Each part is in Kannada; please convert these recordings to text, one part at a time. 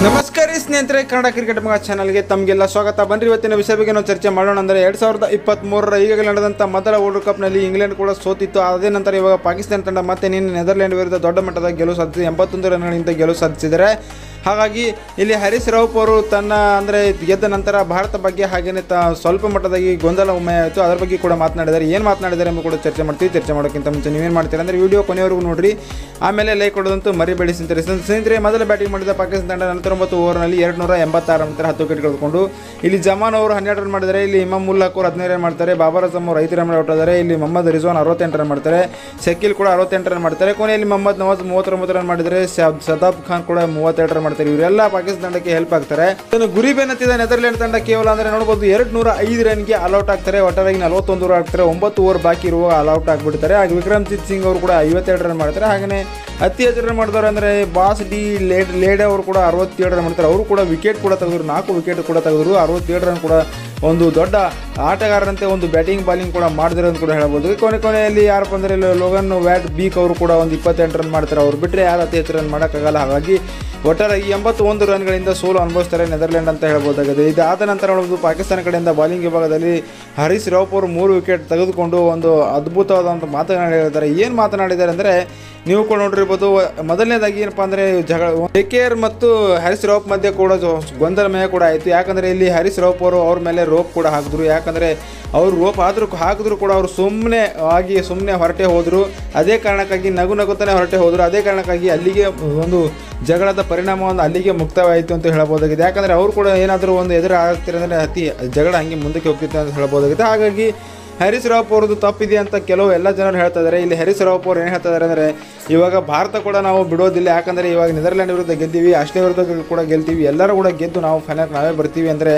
ನಮಸ್ಕಾರ ರೀ ಸ್ನೇಹಿತರೆ ಕನ್ನಡ ಕ್ರಿಕೆಟ್ ಮಗ ಚಾನಲ್ಗೆ ತಮಗೆಲ್ಲ ಸ್ವಾಗತ ಬನ್ರಿ ಇವತ್ತಿನ ವಿಷಯ ಬಗ್ಗೆ ನಾವು ಚರ್ಚೆ ಮಾಡೋಣ ಅಂದರೆ ಎರಡು ಸಾವಿರದ ಇಪ್ಪತ್ತ್ಮೂರರ ಈಗಾಗಲೇ ನಡೆದಂಥ ಮೊದಲ ವರ್ಲ್ಡ್ ಕಪ್ನಲ್ಲಿ ಇಂಗ್ಲೆಂಡ್ ಕೂಡ ಸೋತಿತ್ತು ಅದೇ ನಂತರ ಇವಾಗ ಪಾಕಿಸ್ತಾನ ತಂಡ ಮತ್ತೆ ನಿನ್ನೆ ನೆದರ್ಲ್ಯಾಂಡ್ ವಿರುದ್ಧ ದೊಡ್ಡ ಮಟ್ಟದ ಗೆಲುವು ಸಾಧಿಸಿ ಎಂಬತ್ತೊಂದು ರನ್ಗಳಿಂದ ಗೆಲುವು ಸಾಧಿಸಿದರೆ ಹಾಗಾಗಿ ಇಲ್ಲಿ ಹರೀಶ್ ರೌಪ್ ಅವರು ತನ್ನ ಅಂದರೆ ಗೆದ್ದ ನಂತರ ಭಾರತ ಬಗ್ಗೆ ಹಾಗೆಯೇ ತ ಸ್ವಲ್ಪ ಮಟ್ಟದಾಗಿ ಗೊಂದಲ ಒಮ್ಮೆ ಆಯಿತು ಅದರ ಬಗ್ಗೆ ಕೂಡ ಮಾತನಾಡಿದ್ದಾರೆ ಏನು ಮಾತನಾಡಿದ್ದಾರೆ ಎಂಬ ಕೂಡ ಚರ್ಚೆ ಮಾಡ್ತೀವಿ ಚರ್ಚೆ ಮಾಡೋಕ್ಕಿಂತ ಮುಂಚೆ ನೀವೇನು ಮಾಡ್ತೀರಾ ಅಂದರೆ ವಿಡಿಯೋ ಕೊನೆವರೆಗೂ ನೋಡ್ರಿ ಆಮೇಲೆ ಲೈಕ್ ಕೊಡೋದಂತೂ ಮರಿಬೇಡಿ ಸ್ನೇಹಿತರೆ ಸ್ನೇಹಿತರೆ ಮೊದಲ ಬ್ಯಾಟಿಂಗ್ ಮಾಡಿದ ಪಾಕಿಸ್ತಾನ ತಂಡ ನಲವತ್ತೊಂಬತ್ತು ಓವರ್ನಲ್ಲಿ ಎರಡು ನೂರ ಎಂಬತ್ತಾರು ನಂತರ ಹತ್ತು ವಿಕೆಟ್ ಕಳೆದುಕೊಂಡು ಇಲ್ಲಿ ಜಮಾನ್ ಅವರು ಹನ್ನೆರಡು ರನ್ ಮಾಡಿದ್ದಾರೆ ಇಲ್ಲಿ ಇಮಾಮ್ ಉಲ್ಲಾಕ್ ಅವರು ಹದಿನೈದು ರನ್ ಮಾಡ್ತಾರೆ ಬಾಬರ್ ಅಜಮ್ ಅವರು ಐದು ರನ್ ಔಟ್ ಆದರೆ ಇಲ್ಲಿ ಮೊಹಮ್ಮದ್ ರಿಜ್ವಾನ್ ಅರವತ್ತೆಂಟು ರನ್ ಮಾಡ್ತಾರೆ ಶಕೀಲ್ ಕೂಡ ಅರವತ್ತೆಂಟು ರನ್ ಮಾಡ್ತಾರೆ ಕೊನೆಯಲ್ಲಿ ಮೊಹಮ್ಮದ್ ನವಾಜ್ ಮೂವತ್ತೊಂಬತ್ತು ರನ್ ಮಾಡಿದರೆ ಶಬ್- ಸದಾಬ್ ಖಾನ್ ಕೂಡ ಮೂವತ್ತೆರಡು ರನ್ ಮಾಡ್ತಾರೆ ಇವರೆಲ್ಲ ಪಾಕಿಸ್ತಾನ ತಂಡಕ್ಕೆ ಹೆಲ್ಪ್ ಆಗ್ತಾರೆ ಇನ್ನು ಗುರಿ ಬೆನ್ನತ್ತಿದ ನೆದರ್ಲ್ಯಾಂಡ್ ತಂಡ ಕೇವಲ ಅಂದರೆ ನೋಡಬಹುದು ಎರಡು ನೂರ ಐದು ರನ್ಗೆ ಆಲ್ಔಟ್ ಆಗ್ತಾರೆ ಒಟ್ಟಾರೆಯಾಗಿ ನಲವತ್ತೊಂದು ಓವರ್ ಆಗ್ತಾರೆ ಒಂಬತ್ತು ಓವರ್ ಬಾಕಿ ಇರುವಾಗ ಆಲ್ಔಟ್ ಆಗಿಬಿಡ್ತಾರೆ ಹಾಗೆ ವಿಕ್ರಮ್ಜಿತ್ ಸಿಂಗ್ ಅವರು ಕೂಡ ಐವತ್ತೆರಡು ರನ್ ಮಾಡ್ತಾರೆ ಹಾಗೆಯೇ ಅತಿ ಹೆಚ್ಚು ರನ್ ಮಾಡಿದವರು ಅಂದರೆ ಬಾಸ್ ಡಿ ಲೇಡ್ ಲೇಡೆ ಅವರು ಕೂಡ ಅರವತ್ತೇಳು ರನ್ ಮಾಡ್ತಾರೆ ಅವರು ಕೂಡ ವಿಕೆಟ್ ಕೂಡ ತೆಗೆದ್ರು ನಾಲ್ಕು ವಿಕೆಟ್ ಕೂಡ ತೆಗೆದ್ರು ಅರವತ್ತೇಳು ರನ್ ಕೂಡ ಒಂದು ದೊಡ್ಡ ಆಟಗಾರರಂತೆ ಒಂದು ಬ್ಯಾಟಿಂಗ್ ಬಾಲಿಂಗ್ ಕೂಡ ಮಾಡಿದ್ರು ಅಂತ ಕೂಡ ಹೇಳ್ಬೋದು ಕೊನೆ ಕೊನೆಯಲ್ಲಿ ಯಾರಪ್ಪ ಅಂದರೆ ಇಲ್ಲಿ ಲೋಗನ್ ವ್ಯಾಟ್ ಬೀಕ್ ಅವರು ಕೂಡ ಒಂದು ಇಪ್ಪತ್ತೆಂಟು ರನ್ ಮಾಡ್ತಾರೆ ಅವ್ರು ಬಿಟ್ಟರೆ ಯಾರು ಅತಿ ಹೆಚ್ಚು ರನ್ ಮಾಡೋಕ್ಕಾಗಲ್ಲ ಹಾಗಾಗಿ ಒಟ್ಟಾರೆ ಈ ಎಂಬತ್ತೊಂದು ರನ್ಗಳಿಂದ ಸೋಲು ಅನುಭವಿಸ್ತಾರೆ ನೆದರ್ಲ್ಯಾಂಡ್ ಅಂತ ಹೇಳ್ಬೋದಾಗಿದೆ ಇದಾದ ನಂತರ ನೋಡಬಹುದು ಪಾಕಿಸ್ತಾನ ಕಡೆಯಿಂದ ಬಾಲಿಂಗ್ ವಿಭಾಗದಲ್ಲಿ ಹರೀಶ್ ರೌಪ್ ಅವರು ಮೂರು ವಿಕೆಟ್ ತೆಗೆದುಕೊಂಡು ಒಂದು ಅದ್ಭುತವಾದಂಥ ಮಾತನಾಡಿ ಹೇಳ್ತಾರೆ ಏನು ಮಾತನಾಡಿದ್ದಾರೆ ಅಂದರೆ ನೀವು ಕೂಡ ನೋಡಿರ್ಬೋದು ಮೊದಲನೇದಾಗಿ ಏನಪ್ಪ ಅಂದರೆ ಜಗಳ ಕೆರ್ ಮತ್ತು ಹರೀಶ್ ರೌಪ್ ಮಧ್ಯೆ ಕೂಡ ಜೊ- ಗೊಂದಲಮಯ ಕೂಡ ಆಯಿತು ಯಾಕಂದರೆ ಇಲ್ಲಿ ಹರೀಶ್ ರೌಪ್ ಅವರು ಅವ್ರ ಮೇಲೆ ರೋಪ್ ಕೂಡ ಹಾಕಿದ್ರು ಯಾಕಂದರೆ ಅವರು ರೋಪ್ ಆದರೂ ಹಾಕಿದ್ರು ಕೂಡ ಅವರು ಸುಮ್ಮನೆ ಆಗಿ ಸುಮ್ಮನೆ ಹೊರಟೆ ಹೋದರು ಅದೇ ಕಾರಣಕ್ಕಾಗಿ ನಗು ನಗುತ್ತಾನೆ ಹೊರಟೆ ಹೋದರು ಅದೇ ಕಾರಣಕ್ಕಾಗಿ ಅಲ್ಲಿಗೆ ಒಂದು ಜಗಳದ ಪರಿಣಾಮ ಒಂದು ಅಲ್ಲಿಗೆ ಮುಕ್ತವಾಯಿತು ಅಂತ ಹೇಳ್ಬೋದಾಗಿದೆ ಯಾಕಂದರೆ ಅವರು ಕೂಡ ಏನಾದರೂ ಒಂದು ಎದುರು ಆಗ್ತಿರಂದರೆ ಅತಿ ಜಗಳ ಹಂಗೆ ಮುಂದಕ್ಕೆ ಹೋಗ್ತಿತ್ತು ಅಂತ ಹೇಳ್ಬೋದಾಗಿದೆ ಹಾಗಾಗಿ ಹರೀಶ್ ರಾವ್ ಅವ್ರದ್ದು ತಪ್ಪಿದೆ ಅಂತ ಕೆಲವು ಎಲ್ಲ ಜನರು ಹೇಳ್ತಾ ಇದ್ದಾರೆ ಇಲ್ಲಿ ಹರೀಶ್ ರಾವ್ ಅವರು ಏನು ಹೇಳ್ತಾ ಇದ್ದಾರೆ ಅಂದರೆ ಇವಾಗ ಭಾರತ ಕೂಡ ನಾವು ಬಿಡೋದಿಲ್ಲ ಯಾಕಂದರೆ ಇವಾಗ ನೆದರ್ಲ್ಯಾಂಡ್ ವಿರುದ್ಧ ಗೆದ್ದೀವಿ ಆಸ್ಟ್ರೇಲಿಯಾ ವಿರುದ್ಧ ಕೂಡ ಗೆಲ್ತೀವಿ ಎಲ್ಲರೂ ಕೂಡ ಗೆದ್ದು ನಾವು ಫೈನಲ್ ನಾವೇ ಬರ್ತೀವಿ ಅಂದರೆ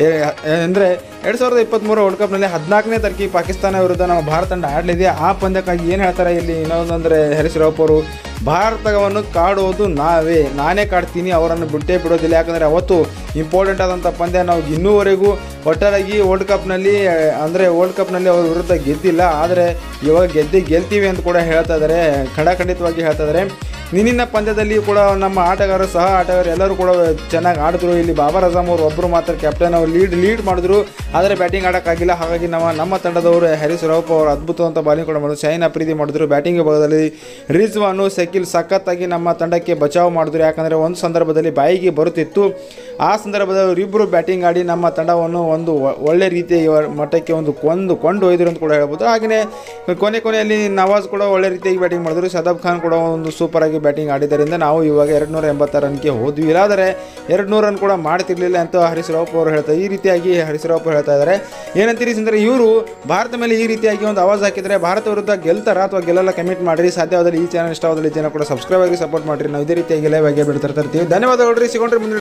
ಅಂದರೆ ಎರಡು ಸಾವಿರದ ಇಪ್ಪತ್ತ್ಮೂರು ವರ್ಲ್ಡ್ ಕಪ್ನಲ್ಲಿ ಹದಿನಾಲ್ಕನೇ ತಾರೀಕಿಗೆ ಪಾಕಿಸ್ತಾನ ವಿರುದ್ಧ ನಮ್ಮ ಭಾರತ ತಂಡ ಆಡಲಿದೆ ಆ ಪಂದ್ಯಕ್ಕಾಗಿ ಏನು ಹೇಳ್ತಾರೆ ಇಲ್ಲಿ ಇನ್ನೊಂದಂದರೆ ಹರೀಶ್ ರಾವ್ ಅವರು ಭಾರತವನ್ನು ಕಾಡೋದು ನಾವೇ ನಾನೇ ಕಾಡ್ತೀನಿ ಅವರನ್ನು ಬಿಟ್ಟೇ ಬಿಡೋದಿಲ್ಲ ಯಾಕಂದರೆ ಅವತ್ತು ಇಂಪಾರ್ಟೆಂಟ್ ಆದಂಥ ಪಂದ್ಯ ನಾವು ಇನ್ನೂವರೆಗೂ ಒಟ್ಟಾರೆಯಾಗಿ ವರ್ಲ್ಡ್ ಕಪ್ನಲ್ಲಿ ಅಂದರೆ ವರ್ಲ್ಡ್ ಕಪ್ನಲ್ಲಿ ಅವ್ರ ವಿರುದ್ಧ ಗೆದ್ದಿಲ್ಲ ಆದರೆ ಇವಾಗ ಗೆದ್ದಿ ಗೆಲ್ತೀವಿ ಅಂತ ಕೂಡ ಹೇಳ್ತಾ ಇದ್ದಾರೆ ಖಡಖಂಡಿತವಾಗಿ ಹೇಳ್ತಾ ಇದ್ದಾರೆ ನಿನ್ನಿನ ಪಂದ್ಯದಲ್ಲಿ ಕೂಡ ನಮ್ಮ ಆಟಗಾರರು ಸಹ ಆಟಗಾರರು ಎಲ್ಲರೂ ಕೂಡ ಚೆನ್ನಾಗಿ ಆಡಿದ್ರು ಇಲ್ಲಿ ಬಾಬರ್ ಅಜಮ್ ಅವರು ಒಬ್ಬರು ಮಾತ್ರ ಕ್ಯಾಪ್ಟನ್ ಅವರು ಲೀಡ್ ಲೀಡ್ ಮಾಡಿದ್ರು ಆದರೆ ಬ್ಯಾಟಿಂಗ್ ಆಡೋಕ್ಕಾಗಿಲ್ಲ ಹಾಗಾಗಿ ನಮ್ಮ ನಮ್ಮ ತಂಡದವರು ಹರೀಶ್ ರೌಪ್ ಅವರು ಅದ್ಭುತವಂತ ಬಾಲಿಂಗ್ ಕೂಡ ಮಾಡಿದ್ರು ಶೈನ್ ಅಪ್ರೀತಿ ಮಾಡಿದ್ರು ಬ್ಯಾಟಿಂಗ್ ಭಾಗದಲ್ಲಿ ರಿಜ್ವಾನು ಸಕಿಲ್ ಸಖತ್ತಾಗಿ ನಮ್ಮ ತಂಡಕ್ಕೆ ಬಚಾವ್ ಮಾಡಿದ್ರು ಯಾಕಂದರೆ ಒಂದು ಸಂದರ್ಭದಲ್ಲಿ ಬಾಯಿಗೆ ಬರುತ್ತಿತ್ತು ಆ ಸಂದರ್ಭದಲ್ಲಿ ಇವರಿಬ್ಬರು ಬ್ಯಾಟಿಂಗ್ ಆಡಿ ನಮ್ಮ ತಂಡವನ್ನು ಒಂದು ಒ- ಒಳ್ಳೆ ರೀತಿಯ ಮಟ್ಟಕ್ಕೆ ಒಂದು ಕೊಂದು ಕೊಂಡು ಒಯ್ದರು ಅಂತ ಕೂಡ ಹೇಳ್ಬೋದು ಹಾಗೆಯೇ ಕೊನೆ ಕೊನೆಯಲ್ಲಿ ನವಾಜ್ ಕೂಡ ಒಳ್ಳೆ ರೀತಿಯಾಗಿ ಬ್ಯಾಟಿಂಗ್ ಮಾಡಿದ್ರು ಸದಾಬ್ ಖಾನ್ ಕೂಡ ಒಂದು ಸೂಪರ್ ಆಗಿ ಬ್ಯಾಟಿಂಗ್ ಆಡಿದ್ದರಿಂದ ನಾವು ಇವಾಗ ಎರಡು ನೂರ ಎಂಬತ್ತಾರು ರನ್ಗೆ ಹೋದ್ವಿ ಇಲ್ಲಾದರೆ ಎರಡು ನೂರು ರನ್ ಕೂಡ ಮಾಡ್ತಿರ್ಲಿಲ್ಲ ಅಂತ ಹರೀಶ್ ರಾವ್ ಅವರು ಹೇಳ್ತಾರೆ ಈ ರೀತಿಯಾಗಿ ಹರೀಶ್ ರಾವ್ ಅವರು ಹೇಳ್ತಾ ಇದ್ದಾರೆ ಏನಂತೀರಿ ಅಂದರೆ ಇವರು ಭಾರತ ಮೇಲೆ ಈ ರೀತಿಯಾಗಿ ಒಂದು ಆವಾಜ್ ಹಾಕಿದರೆ ಭಾರತ ವಿರುದ್ಧ ಗೆಲ್ತಾರ ಅಥವಾ ಗೆಲ್ಲಲ್ಲ ಕಮಿಟ್ ಮಾಡಿರಿ ಸಾಧ್ಯವಾದಲ್ಲಿ ಈ ಚಾನಲ್ ಇಷ್ಟವಾದಲ್ಲಿ ಈ ಚಾನಲ್ ಕೂಡ ಸಬ್ಸ್ಕ್ರೈಬ್ ಆಗಿ ಸಪೋರ್ಟ್ ಮಾಡಿರಿ ನಾವು ಇದೇ ರೀತಿಯಾಗಿ ಲೈವ್ ಆಗಿ ಬಿಡ್ತಾ ಇರ್ತೀವಿ ಧನ್ಯವಾದಗಳು ರೀ ಸಿಗೊಂಡ್ರೆ ಮುಂದಿನ